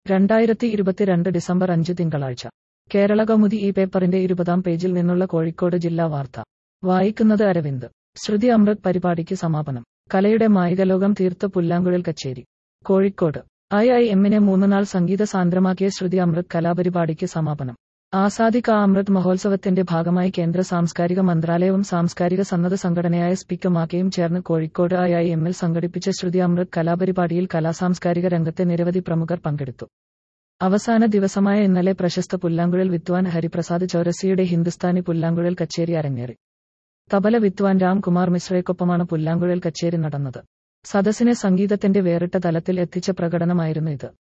രണ്ടായിരത്തി ഇരുപത്തിരണ്ട് ഡിസംബർ അഞ്ച് തിങ്കളാഴ്ച കേരള കൗമുദി ഈ പേപ്പറിന്റെ ഇരുപതാം പേജിൽ നിന്നുള്ള കോഴിക്കോട് ജില്ലാ വാർത്ത വായിക്കുന്നത് അരവിന്ദ് ശ്രുതി അമൃത് പരിപാടിക്ക് സമാപനം കലയുടെ മായികലോകം തീർത്ത പുല്ലാങ്കുഴൽ കച്ചേരി കോഴിക്കോട് ഐ ഐ എമ്മിനെ മൂന്നുനാൾ സംഗീത സാന്ദ്രമാക്കിയ ശ്രുതി അമൃത് കലാപരിപാടിക്ക് സമാപനം ആസാദി കാ അമൃത് മഹോത്സവത്തിന്റെ ഭാഗമായി കേന്ദ്ര സാംസ്കാരിക മന്ത്രാലയവും സാംസ്കാരിക സന്നദ്ധ സംഘടനയായ സ്പിക്കമാക്കയും ചേർന്ന് കോഴിക്കോട് ഐ ഐ എമ്മിൽ സംഘടിപ്പിച്ച ശ്രുതി അമൃത് കലാപരിപാടിയിൽ കലാസാംസ്കാരിക രംഗത്തെ നിരവധി പ്രമുഖർ പങ്കെടുത്തു അവസാന ദിവസമായ ഇന്നലെ പ്രശസ്ത പുല്ലാങ്കുഴൽ വിദ്വാൻ ഹരിപ്രസാദ് ചൗരസിയുടെ ഹിന്ദുസ്ഥാനി പുല്ലാങ്കുഴൽ കച്ചേരി അരങ്ങേറി തബല വിദ്വാൻ രാംകുമാർ മിശ്രയ്ക്കൊപ്പമാണ് പുല്ലാങ്കുഴൽ കച്ചേരി നടന്നത് സദസ്സിനെ സംഗീതത്തിന്റെ വേറിട്ട തലത്തിൽ എത്തിച്ച പ്രകടനമായിരുന്നു ഇത്